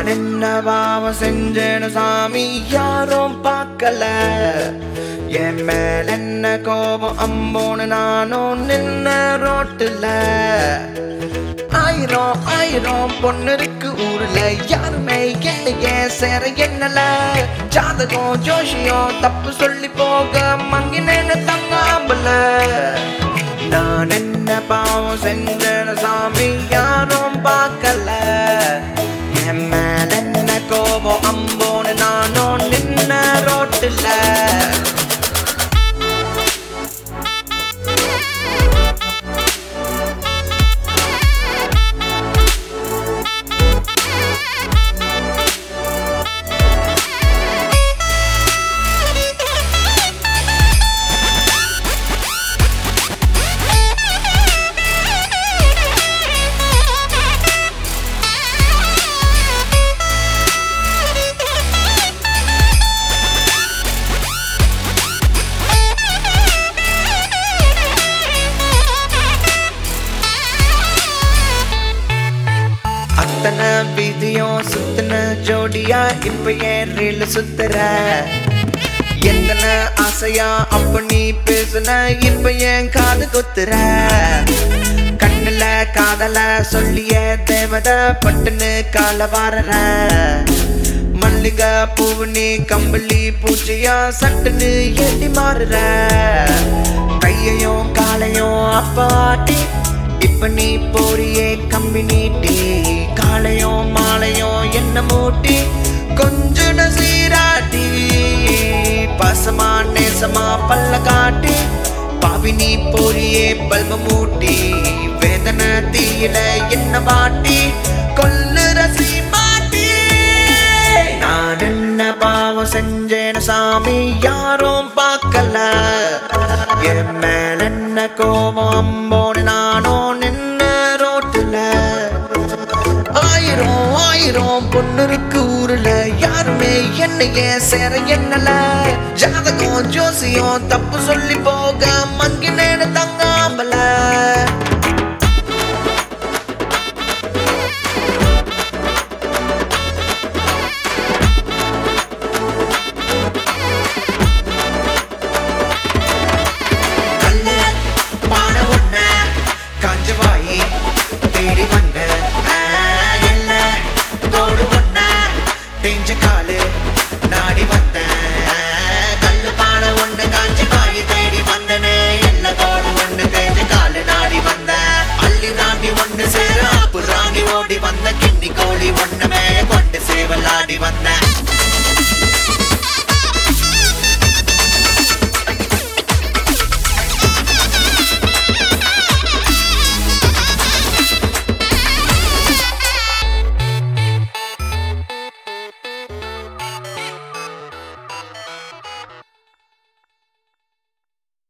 நான் என்ன பாவம் செஞ்சேன்னு சாமி யாரும் பார்க்கல என் மேல என்ன கோபம் அம்போன்னு நானும் நின்ன ரோட்டுல ஆயிரம் ஆயிரம் பொண்ணு இருக்கு ஊர்ல யாருமே என்னைய சேர என்னல ஜாதகம் ஜோஷியம் தப்பு சொல்லி போக மங்கினேன்னு தங்காமல நான் என்ன பாவம் செஞ்சேன்னு சாமி யாரும் பார்க்கல என் மேல என்ன கோபம் அம்போன்னு நானும் நின்ன ரோட்டுல அத்தனை வீதியும் சுத்தின ஜோடியா இப்ப ஏன் ரீல் சுத்துற எத்தனை ஆசையா அப்ப நீ பேசுன இப்ப ஏன் காது குத்துற கண்ணுல காதல சொல்லிய தேவத பட்டுன்னு கால வாரற மல்லிகை பூவு நீ கம்பளி பூச்சியா சட்டுன்னு ஏட்டி மாறுற கையையும் காலையும் அப்பாட்டி இப்ப நீ போறியே கம்பி நீட்டி காலையும் மாலையும் என்ன மூட்டி கொஞ்ச சீராட்டி பசமா நேசமா பல்ல காட்டி பாவி நீ போறியே பல்ப மூட்டி வேதனை தீயில என்ன வாட்டி கொல்லுற மாட்டி நான் என்ன பாவம் செஞ்சேன் சாமி யாரும் பார்க்கல என் மேல என்ன கோபம் அம்போன்னு நானும் நின்ன ரோட்டுல ஆயிரம் ஆயிரம் பொண்ணு இருக்கு ஊருல யாருமே என்னைய சேர என்னல ஜாதகம் ஜோசியம் தப்பு சொல்லி போக மங்கினேன்னு தங்காமல கல்லு பானை ஒண்ணு காஞ்ச வாயி தேடி வந்த ஆ, எல்ல தோடு ஒண்ணு தேஞ்ச காலு நாடி வந்த கல்லு பானை ஒண்ணு காஞ்ச வாயி தேடி வந்தனே எல்ல தோடு ஒண்ணு தேஞ்ச காலு நாடி வந்த அள்ளி ராண்டி ஒண்ணு சேர அப்பு ராணி ஓடி வந்த கிண்ணி கோழி ஒண்ணுமே கொண்டு சேவலாடி வந்த